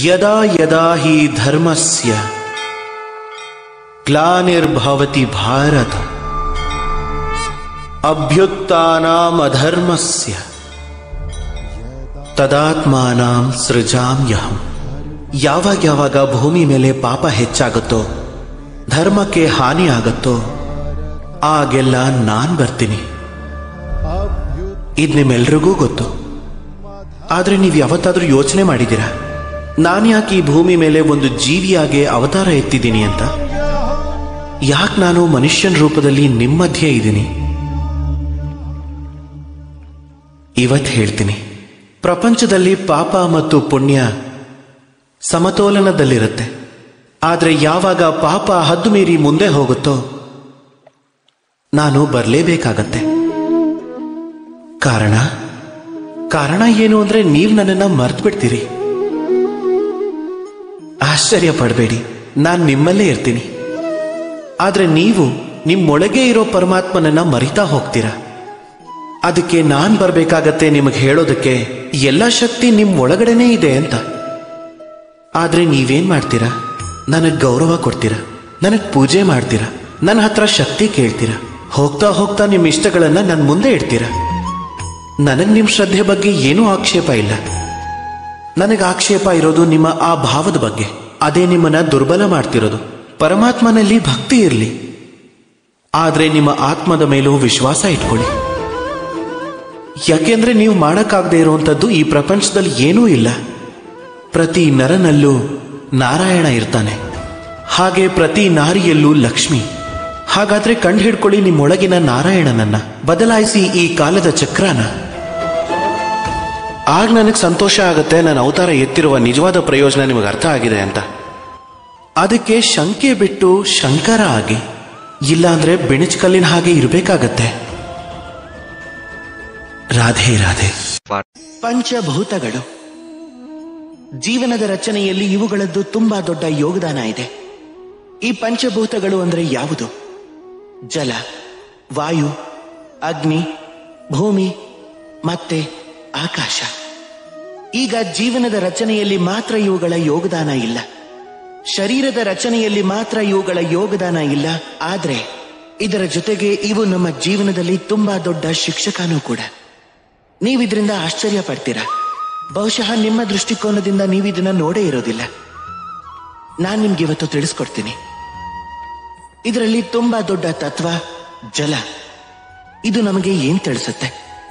ಯದಾ ಯದಾ ಹಿ ಧರ್ಮಸ್ಯ ಗ್ಲಾನಿರ್ಭವತಿ ಭಾರತ ಅಭ್ಯುತ್ಥಾನಾಮಧರ್ಮಸ್ಯ ತದಾತ್ಮಾನಾಂ ಸೃಜಾಮ್ಯಹಂ ಯಾವಾಗ ಯಾವಾಗ ಭೂಮಿ ಮೇಲೆ ಪಾಪ ಹೆಚ್ಚಾಗುತ್ತೋ ಧರ್ಮಕ್ಕೆ ಹಾನಿ ಆಗುತ್ತೋ ಆಗೆಲ್ಲ ನಾನ್ ಬರ್ತೀನಿ ಇದ್ ನಿಮ್ಮೆಲ್ರಿಗೂ ಗೊತ್ತು ಆದ್ರೆ ನೀವು ಯಾವತ್ತಾದ್ರೂ ಯೋಚನೆ ಮಾಡಿದ್ದೀರಾ ನಾನು ಯಾಕೆ ಈ ಭೂಮಿ ಮೇಲೆ ಒಂದು ಜೀವಿಯಾಗಿ ಅವತಾರ ಎತ್ತಿದ್ದೀನಿ ಅಂತ ಯಾಕೆ ನಾನು ಮನುಷ್ಯನ ರೂಪದಲ್ಲಿ ನಿಮ್ಮ ಮಧ್ಯೆ ಇದ್ದೀನಿ ಇವತ್ತು ಹೇಳ್ತೀನಿ ಪ್ರಪಂಚದಲ್ಲಿ ಪಾಪ ಮತ್ತು ಪುಣ್ಯ ಸಮತೋಲನದಲ್ಲಿರುತ್ತೆ ಆದ್ರೆ ಯಾವಾಗ ಪಾಪ ಹದ್ದು ಮೀರಿ ಮುಂದೆ ಹೋಗುತ್ತೋ ನಾನು ಬರಲೇಬೇಕಾಗತ್ತೆ ಕಾರಣ ಕಾರಣ ಏನು ಅಂದ್ರೆ ನೀವು ನನ್ನನ್ನ ಮರ್ತು ಬಿಡ್ತೀರಿ ಆಶ್ಚರ್ಯ ಪಡಬೇಡಿ ನಾನು ನಿಮ್ಮಲ್ಲೇ ಇರ್ತೀನಿ ಆದ್ರೆ ನೀವು ನಿಮ್ಮೊಳಗೆ ಇರೋ ಪರಮಾತ್ಮನನ್ನ ಮರಿತಾ ಹೋಗ್ತೀರಾ ಅದಕ್ಕೆ ನಾನ್ ಬರ್ಬೇಕಾಗತ್ತೆ ನಿಮಗೆ ಹೇಳೋದಕ್ಕೆ ಎಲ್ಲ ಶಕ್ತಿ ನಿಮ್ ಒಳಗಡೆನೇ ಇದೆ ಅಂತ ಆದ್ರೆ ನೀವೇನ್ ಮಾಡ್ತೀರಾ ನನಗ್ ಗೌರವ ಕೊಡ್ತೀರಾ ನನಗ್ ಪೂಜೆ ಮಾಡ್ತೀರಾ ನನ್ನ ಹತ್ರ ಶಕ್ತಿ ಕೇಳ್ತೀರಾ ಹೋಗ್ತಾ ಹೋಗ್ತಾ ನಿಮ್ ಇಷ್ಟಗಳನ್ನ ನನ್ ಮುಂದೆ ಇಡ್ತೀರಾ ನನಗ್ ನಿಮ್ ಶ್ರದ್ಧೆ ಬಗ್ಗೆ ಏನೂ ಆಕ್ಷೇಪ ಇಲ್ಲ ನನಗೆ ಆಕ್ಷೇಪ ಇರೋದು ನಿಮ್ಮ ಆ ಭಾವದ ಬಗ್ಗೆ ಅದೇ ನಿಮ್ಮನ್ನ ದುರ್ಬಲ ಮಾಡ್ತಿರೋದು ಪರಮಾತ್ಮನಲ್ಲಿ ಭಕ್ತಿ ಇರಲಿ ಆದ್ರೆ ನಿಮ್ಮ ಆತ್ಮದ ಮೇಲೂ ವಿಶ್ವಾಸ ಇಟ್ಕೊಳ್ಳಿ ಯಾಕೆಂದ್ರೆ ನೀವು ಮಾಡಕ್ಕಾಗದೇ ಇರುವಂತದ್ದು ಈ ಪ್ರಪಂಚದಲ್ಲಿ ಏನೂ ಇಲ್ಲ ಪ್ರತಿ ನರನಲ್ಲೂ ನಾರಾಯಣ ಇರ್ತಾನೆ ಹಾಗೆ ಪ್ರತಿ ನಾರಿಯಲ್ಲೂ ಲಕ್ಷ್ಮಿ ಹಾಗಾದ್ರೆ ಕಂಡು ಹಿಡ್ಕೊಳ್ಳಿ ನಿಮ್ಮೊಳಗಿನ ನಾರಾಯಣನನ್ನ ಬದಲಾಯಿಸಿ ಈ ಕಾಲದ ಚಕ್ರನ ಆಗ ನನಗೆ ಸಂತೋಷ ಆಗುತ್ತೆ ನನ್ನ ಅವತಾರ ಎತ್ತಿರುವ ನಿಜವಾದ ಪ್ರಯೋಜನ ನಿಮಗೆ ಅರ್ಥ ಆಗಿದೆ ಅಂತ ಅದಕ್ಕೆ ಶಂಕೆ ಬಿಟ್ಟು ಶಂಕರ ಆಗಿ ಇಲ್ಲಾಂದ್ರೆ ಬೆಣಚ್ಕಲ್ಲಿನ ಹಾಗೆ ಇರಬೇಕಾಗತ್ತೆ ರಾಧೆ ರಾಧೆ ಪಂಚಭೂತಗಳು ಜೀವನದ ರಚನೆಯಲ್ಲಿ ಇವುಗಳದ್ದು ತುಂಬಾ ದೊಡ್ಡ ಯೋಗದಾನ ಇದೆ ಈ ಪಂಚಭೂತಗಳು ಅಂದ್ರೆ ಯಾವುದು ಜಲ ವಾಯು ಅಗ್ನಿ ಭೂಮಿ ಮತ್ತೆ ಆಕಾಶ ಈಗ ಜೀವನದ ರಚನೆಯಲ್ಲಿ ಮಾತ್ರ ಇವುಗಳ ಯೋಗದಾನ ಇಲ್ಲ ಶರೀರದ ರಚನೆಯಲ್ಲಿ ಮಾತ್ರ ಇವುಗಳ ಯೋಗದಾನ ಇಲ್ಲ ಆದ್ರೆ ಇದರ ಜೊತೆಗೆ ಇವು ನಮ್ಮ ಜೀವನದಲ್ಲಿ ತುಂಬಾ ದೊಡ್ಡ ಶಿಕ್ಷಕನೂ ಕೂಡ ನೀವಿದ್ರಿಂದ ಆಶ್ಚರ್ಯ ಪಡ್ತೀರಾ ಬಹುಶಃ ನಿಮ್ಮ ದೃಷ್ಟಿಕೋನದಿಂದ ನೀವು ಇದನ್ನ ನೋಡೇ ಇರೋದಿಲ್ಲ ನಾನ್ ನಿಮ್ಗೆ ಇವತ್ತು ತಿಳಿಸ್ಕೊಡ್ತೀನಿ ಇದರಲ್ಲಿ ತುಂಬಾ ದೊಡ್ಡ ತತ್ವ ಜಲ ಇದು ನಮಗೆ ಏನ್ ತಿಳಿಸುತ್ತೆ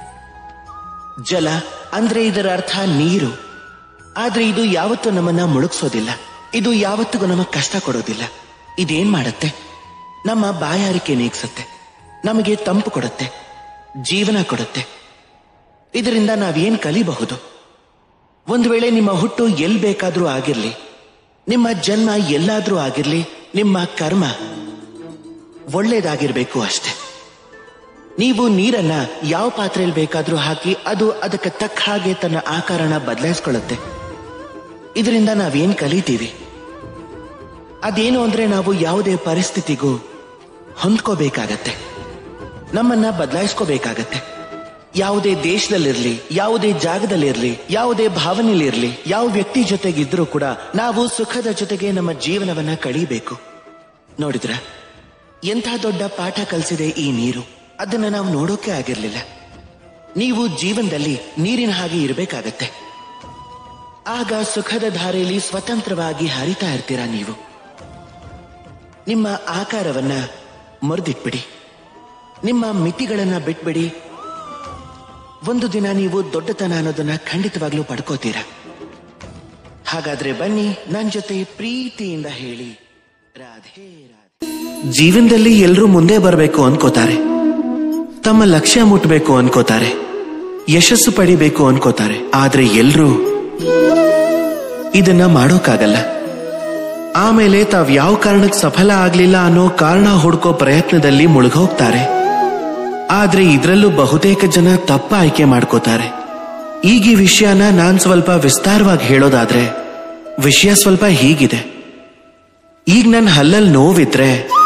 ಜಲ ಅಂದ್ರೆ ಇದರ ಅರ್ಥ ನೀರು ಆದ್ರೆ ಇದು ಯಾವತ್ತೂ ನಮ್ಮನ್ನ ಮುಳುಗ್ಸೋದಿಲ್ಲ ಇದು ಯಾವತ್ತಿಗೂ ನಮಗ್ ಕಷ್ಟ ಕೊಡೋದಿಲ್ಲ ಇದೇನ್ ಮಾಡುತ್ತೆ ನಮ್ಮ ಬಾಯಾರಿಕೆ ನೀಗ್ಸುತ್ತೆ ನಮಗೆ ತಂಪು ಕೊಡುತ್ತೆ ಜೀವನ ಕೊಡುತ್ತೆ ಇದರಿಂದ ನಾವೇನ್ ಕಲಿಬಹುದು ಒಂದು ವೇಳೆ ನಿಮ್ಮ ಹುಟ್ಟು ಎಲ್ ಬೇಕಾದ್ರೂ ಆಗಿರ್ಲಿ ನಿಮ್ಮ ಜನ್ಮ ಎಲ್ಲಾದ್ರೂ ಆಗಿರ್ಲಿ ನಿಮ್ಮ ಕರ್ಮ ಒಳ್ಳೇದಾಗಿರ್ಬೇಕು ಅಷ್ಟೆ ನೀವು ನೀರನ್ನ ಯಾವ ಪಾತ್ರೆಯಲ್ಲಿ ಬೇಕಾದ್ರೂ ಹಾಕಿ ಅದು ಅದಕ್ಕೆ ತಕ್ಕ ಹಾಗೆ ತನ್ನ ಆಕಾರನ ಬದಲಾಯಿಸ್ಕೊಳ್ಳುತ್ತೆ ಇದರಿಂದ ನಾವೇನ್ ಕಲಿತೀವಿ ಅದೇನು ಅಂದ್ರೆ ನಾವು ಯಾವುದೇ ಪರಿಸ್ಥಿತಿಗೂ ಹೊಂದ್ಕೋಬೇಕಾಗತ್ತೆ ನಮ್ಮನ್ನ ಬದಲಾಯಿಸ್ಕೋಬೇಕಾಗತ್ತೆ ಯಾವುದೇ ದೇಶದಲ್ಲಿರ್ಲಿ ಯಾವುದೇ ಜಾಗದಲ್ಲಿರ್ಲಿ ಯಾವುದೇ ಭಾವನೆಯಲ್ಲಿರ್ಲಿ ಯಾವ ವ್ಯಕ್ತಿ ಜೊತೆಗಿದ್ರೂ ಕೂಡ ನಾವು ಸುಖದ ಜೊತೆಗೆ ನಮ್ಮ ಜೀವನವನ್ನ ಕಳೀಬೇಕು ನೋಡಿದ್ರ ಎಂಥ ದೊಡ್ಡ ಪಾಠ ಕಲಿಸಿದೆ ಈ ನೀರು ಅದನ್ನ ನಾವು ನೋಡೋಕೆ ಆಗಿರ್ಲಿಲ್ಲ ನೀವು ಜೀವನದಲ್ಲಿ ನೀರಿನ ಹಾಗೆ ಇರಬೇಕಾಗತ್ತೆ ಆಗ ಸುಖದ ಧಾರೆಯಲ್ಲಿ ಸ್ವತಂತ್ರವಾಗಿ ಹರಿತಾ ಇರ್ತೀರಾ ನೀವು ನಿಮ್ಮ ಆಕಾರವನ್ನ ಮುರಿದಿಟ್ಬಿಡಿ ನಿಮ್ಮ ಮಿತಿಗಳನ್ನ ಬಿಟ್ಬಿಡಿ ಒಂದು ದಿನ ನೀವು ದೊಡ್ಡತನ ಅನ್ನೋದನ್ನ ಖಂಡಿತವಾಗ್ಲೂ ಪಡ್ಕೋತೀರಾ ಹಾಗಾದ್ರೆ ಬನ್ನಿ ನನ್ ಜೊತೆ ಪ್ರೀತಿಯಿಂದ ಹೇಳಿ ರಾಧೆ ರಾಧೆ ಜೀವನದಲ್ಲಿ ಎಲ್ಲರೂ ಮುಂದೆ ಬರಬೇಕು ಅನ್ಕೋತಾರೆ ತಮ್ಮ ಲಕ್ಷ್ಯ ಮುಟ್ಟಬೇಕು ಅನ್ಕೋತಾರೆ ಯಶಸ್ಸು ಪಡಿಬೇಕು ಅನ್ಕೋತಾರೆ ಆದ್ರೆ ಎಲ್ರೂ ಇದನ್ನ ಮಾಡೋಕ್ಕಾಗಲ್ಲ ಆಮೇಲೆ ತಾವ್ ಯಾವ ಕಾರಣಕ್ಕೆ ಸಫಲ ಆಗ್ಲಿಲ್ಲ ಅನ್ನೋ ಕಾರಣ ಹುಡ್ಕೋ ಪ್ರಯತ್ನದಲ್ಲಿ ಮುಳುಗೋಗ್ತಾರೆ ಆದ್ರೆ ಇದ್ರಲ್ಲೂ ಬಹುತೇಕ ಜನ ತಪ್ಪ ಆಯ್ಕೆ ಮಾಡ್ಕೋತಾರೆ ಈಗ ಈ ವಿಷಯನ ನಾನ್ ಸ್ವಲ್ಪ ವಿಸ್ತಾರವಾಗಿ ಹೇಳೋದಾದ್ರೆ ವಿಷಯ ಸ್ವಲ್ಪ ಹೀಗಿದೆ ಈಗ ನನ್ನ ಹಲ್ಲಲ್ಲಿ ನೋವಿದ್ರೆ